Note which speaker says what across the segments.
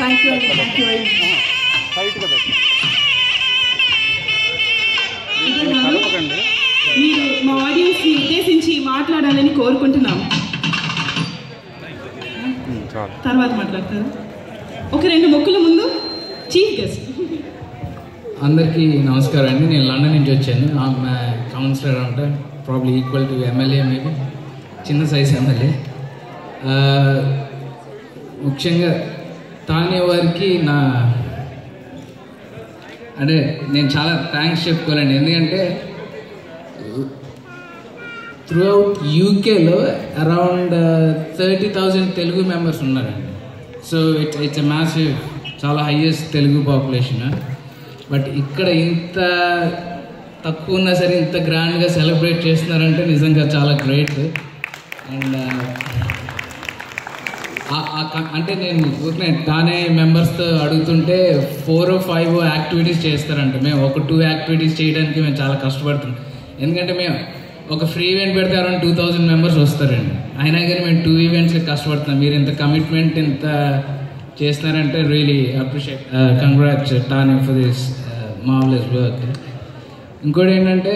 Speaker 1: Thank you అండి thank you very much
Speaker 2: టైట్గా పెట్టు
Speaker 1: ఇదే
Speaker 2: దీన్ని
Speaker 1: వాళ్ళు
Speaker 2: కలపకండి
Speaker 1: మీరు మా ఆడియన్స్ని ఉద్దేశించి మాట్లాడాలని కోరుకుంటున్నాం
Speaker 2: ఉమ్, చాలు
Speaker 1: తర్వాత మాట్లాడతారు ఒక రెండు మొక్కుల ముందు చీఫ్ గెస్ట్
Speaker 3: అందరికీ నమస్కారం అండి నేను లండన్ నుంచి వచ్చాను కౌన్సిలర్ అంటే probably equal to MLA maybe చిన్న సైజ్ ఎమ్మెల్యే ముఖ్యంగా తానే వారికి నా అంటే నేను చాలా థ్యాంక్స్ చెప్పుకోవాలండి ఎందుకంటే త్రూ అవుట్ యూకేలో around thirty thousand Telugu members ఉన్నారండి so it's it's a massive చాలా హైయెస్ట్ తెలుగు పాపులేషన్ బట్ ఇక్కడ ఇంత తక్కువ ఉన్నా సరే ఇంత గ్రాండ్గా సెలబ్రేట్ చేస్తున్నారంటే నిజంగా చాలా గ్రేట్ అండ్ అంటే నేను ఊరికే తానే మెంబర్స్తో అడుగుతుంటే ఫోర్ ఫైవ్ యాక్టివిటీస్ చేస్తారంట మేము ఒక టూ యాక్టివిటీస్ చేయడానికి మేము చాలా కష్టపడుతున్నాం ఎందుకంటే మేము ఒక ఫ్రీ ఈవెంట్ పెడితే అరౌండ్ టూ థౌజండ్ మెంబర్స్ వస్తారండి అయినా కానీ మేము టూ ఈవెంట్స్కి కష్టపడుతున్నాం మీరు ఇంత కమిట్మెంట్ ఇంత చేస్తున్నారంటే really appreciate congrats Tony for this marvellous work ఇంకోటి ఏంటంటే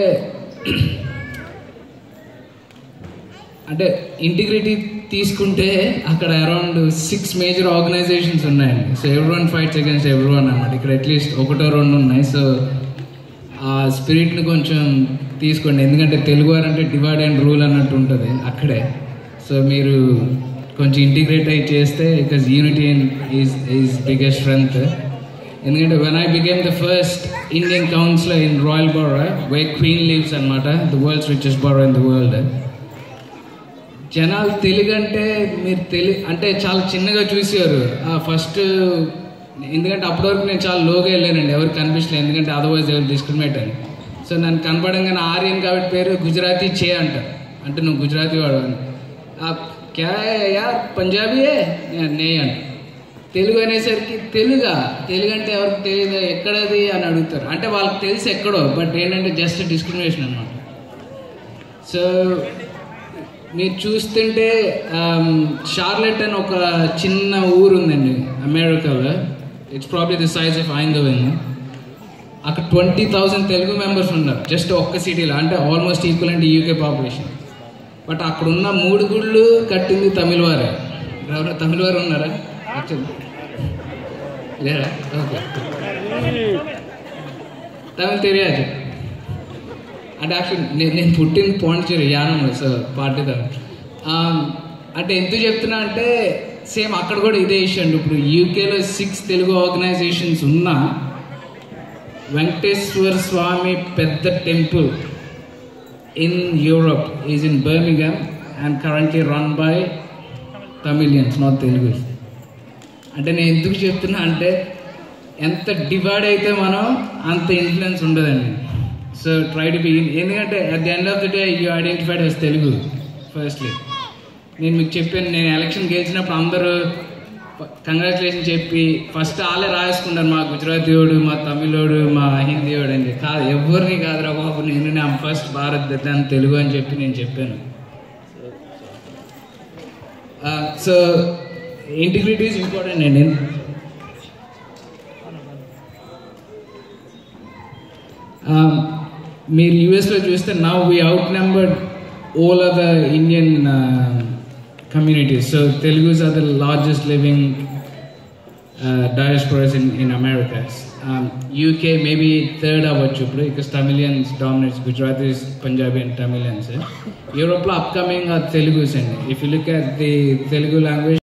Speaker 3: అంటే ఇంటిగ్రిటీ తీసుకుంటే అక్కడ అరౌండ్ సిక్స్ మేజర్ ఆర్గనైజేషన్స్ ఉన్నాయండి so every one fights against every one అనమాట ఇక్కడ అట్లీస్ట్ ఒకటో రెండు ఉన్నాయి సో ఆ స్పిరిట్ని కొంచెం తీసుకోండి ఎందుకంటే తెలుగు వారు అంటే డివైడ్ అండ్ రూల్ అన్నట్టు ఉంటుంది అక్కడే సో మీరు కొంచెం ఇంటిగ్రేట్ అయి చేస్తే because unity is is biggest strength ఎందుకంటే when I became the first Indian councillor in Royal Borough where queen lives అనమాట the world's richest borough in the world జనాలు తెలుగు అంటే మీరు తెలి అంటే చాలా చిన్నగా చూసారు ఫస్ట్ ఎందుకంటే అప్పటి వరకు నేను చాలా లోగా వెళ్ళానండి ఎవరికి కనిపించలేదు ఎందుకంటే అదర్వైజ్ ఎవరు డిస్క్రిమినేట్ అని సో నన్ను కనపడంగానే ఆర్యన్ కాబట్టి పేరు గుజరాతీ చే అంటారు అంటే నువ్వు గుజరాతీ వాడు అని ఆ, క్యా హై యార్ పంజాబీయే నేను నే అంట తెలుగు అనేసరికి తెలుగా తెలుగు అంటే ఎవరికి తెలియదు ఎక్కడది అని అడుగుతారు అంటే వాళ్ళకి తెలిసి ఎక్కడో బట్ ఏంటంటే జస్ట్ డిస్క్రిమినేషన్ అనమాట సో మీరు చూస్తుంటే షార్లెట్ అని ఒక చిన్న ఊరు ఉందండి అమెరికాలో it's probably the size of Eindhoven అక్కడ ట్వంటీ థౌజండ్ తెలుగు మెంబర్స్ ఉన్నారు జస్ట్ ఒక్క సిటీలో అంటే ఆల్మోస్ట్ ఈక్వల్ అంటే యూకే పాపులేషన్ బట్ అక్కడ ఉన్న మూడు గుళ్ళు కట్టింది తమిళ వారే ఎవరు తమిళ వారు ఉన్నారా యాక్చువల్లీ లేరా ఓకే తమిళ తెలియదు అంటే యాక్చువల్లీ నేను నేను పుట్టిన పాండిచేరి యానం సో పార్టీతో అంటే ఎందుకు చెప్తున్నా అంటే సేమ్ అక్కడ కూడా ఇదే ఇష్యూ అండి ఇప్పుడు యూకేలో సిక్స్ తెలుగు ఆర్గనైజేషన్స్ ఉన్నా వెంకటేశ్వర స్వామి పెద్ద temple in Europe is in Birmingham and currently run by Tamilians not Telugu అంటే నేను ఎందుకు చెప్తున్నా అంటే ఎంత డివైడ్ అయితే మనం అంత ఇన్ఫ్లుయెన్స్ ఉండదండి సో ట్రై టు బి ఎందుకంటే at the end of the day you identified as Telugu firstly నేను మీకు చెప్పాను నేను ఎలక్షన్ గెలిచినప్పుడు అందరూ కంగ్రాచులేషన్ చెప్పి ఫస్ట్ వాళ్ళే రాసుకుంటారు మా గుజరాతీ వాడు మా తమిళోడు మా హిందీ వాడు అని చెప్పి. కాదు ఎవరిని కాదురా బాబు నేను నా ఫస్ట్ భారత్ దాని తెలుగు అని చెప్పి నేను చెప్పాను సో ఇంటిగ్రిటీ ఈజ్ ఇంపార్టెంట్ అండి Um, మీరు యూఎస్లో చూస్తే now we outnumbered all are the Indian communities so Telugus are the largest living diasporas in in America UK maybe third అవ్వచ్చు ఇప్పుడు ఇక తమిళియన్స్ డామినేట్స్ గుజరాతీస్ పంజాబీ అండ్ తమిళియన్స్ యూరోప్లో అప్కమింగ్ తెలుగుస్ అండి if you look at the Telugu language